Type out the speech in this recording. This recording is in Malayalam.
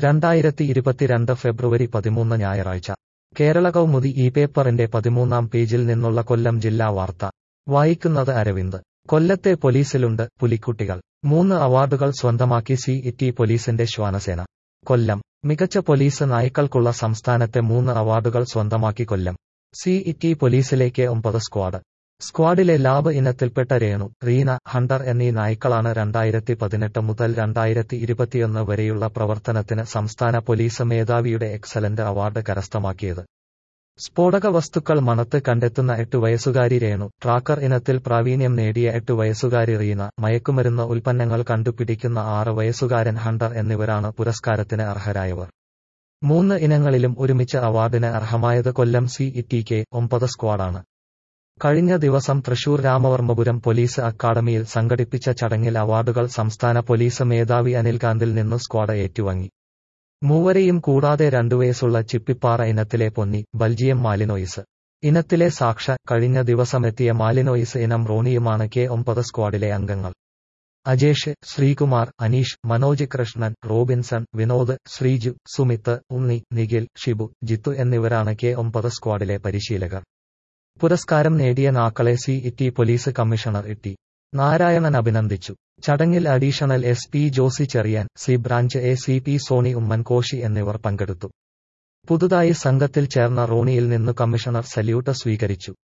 രണ്ടായിരത്തി ഇരുപത്തിരണ്ട് ഫെബ്രുവരി പതിമൂന്ന് ഞായറാഴ്ച കേരള കൗമുദി ഈ പേപ്പറിന്റെ പതിമൂന്നാം പേജിൽ നിന്നുള്ള കൊല്ലം ജില്ലാ വാർത്ത വായിക്കുന്നത് അരവിന്ദ് കൊല്ലത്തെ പോലീസിലുണ്ട് പുലിക്കുട്ടികൾ മൂന്ന് അവാർഡുകൾ സ്വന്തമാക്കി സി ഇറ്റി പോലീസിന്റെ ശ്വാനസേന കൊല്ലം മികച്ച പോലീസ് നായ്ക്കൾക്കുള്ള സംസ്ഥാനത്തെ മൂന്ന് അവാർഡുകൾ സ്വന്തമാക്കി കൊല്ലം സി ഇറ്റി പോലീസിലേക്ക് ഒമ്പത് സ്ക്വാഡ് സ്ക്വാഡിലെ ലാബ് ഇനത്തിൽപ്പെട്ട രേണു റീന ഹണ്ടർ എന്നീ നായ്ക്കളാണ് രണ്ടായിരത്തി പതിനെട്ട് മുതൽ രണ്ടായിരത്തി ഇരുപത്തിയൊന്ന് വരെയുള്ള പ്രവർത്തനത്തിന് സംസ്ഥാന പോലീസ് മേധാവിയുടെ എക്സലന്റ് അവാർഡ് കരസ്ഥമാക്കിയത് സ്ഫോടക വസ്തുക്കൾ മണത്ത് കണ്ടെത്തുന്ന എട്ട് വയസ്സുകാരി രേണു ട്രാക്കർ ഇനത്തിൽ പ്രാവീണ്യം നേടിയ എട്ട് വയസ്സുകാരി റീന മയക്കുമരുന്ന് ഉൽപ്പന്നങ്ങൾ കണ്ടുപിടിക്കുന്ന ആറ് വയസ്സുകാരൻ ഹണ്ടർ എന്നിവരാണ് പുരസ്കാരത്തിന് അർഹരായവർ മൂന്ന് ഇനങ്ങളിലും ഒരുമിച്ച് അവാർഡിന് അർഹമായത് കൊല്ലം സി ഇറ്റിക്ക് ഒമ്പത് സ്ക്വാഡാണ് കഴിഞ്ഞ ദിവസം തൃശൂർ രാമവർമ്മപുരം പോലീസ് അക്കാദമിയിൽ സംഘടിപ്പിച്ച ചടങ്ങിൽ അവാർഡുകൾ സംസ്ഥാന പോലീസ് മേധാവി അനിൽകാന്തിൽ നിന്നു സ്ക്വാഡ് ഏറ്റുവാങ്ങി മൂവരെയും കൂടാതെ രണ്ടു വയസ്സുള്ള ചിപ്പിപ്പാറ ഇനത്തിലെ പൊന്നി ബൽജിയം മാലിനോയിസ് ഇനത്തിലെ സാക്ഷ കഴിഞ്ഞ ദിവസമെത്തിയ മാലിനോയിസ് ഇനം റോണിയുമാണ് കെ ഒമ്പത് സ്ക്വാഡിലെ അംഗങ്ങൾ അജേഷ് ശ്രീകുമാർ അനീഷ് മനോജ് കൃഷ്ണൻ റോബിൻസൺ വിനോദ് ശ്രീജു സുമിത്ത് ഉണ്ണി നിഖിൽ ഷിബു ജിത്തു എന്നിവരാണ് കെ ഒമ്പത് സ്ക്വാഡിലെ പരിശീലകർ പുരസ്കാരം നേടിയ നാക്കളെ city police commissioner Itty Narayanan അഭിനന്ദിച്ചു ചടങ്ങിൽ additional S P Josy Cherian C branch A C P Soni Oommen Koshy എന്നിവർ പങ്കെടുത്തു പുതുതായി സംഘത്തിൽ ചേർന്ന റോണിയിൽ നിന്നു കമ്മീഷണർ സല്യൂട്ട് സ്വീകരിച്ചു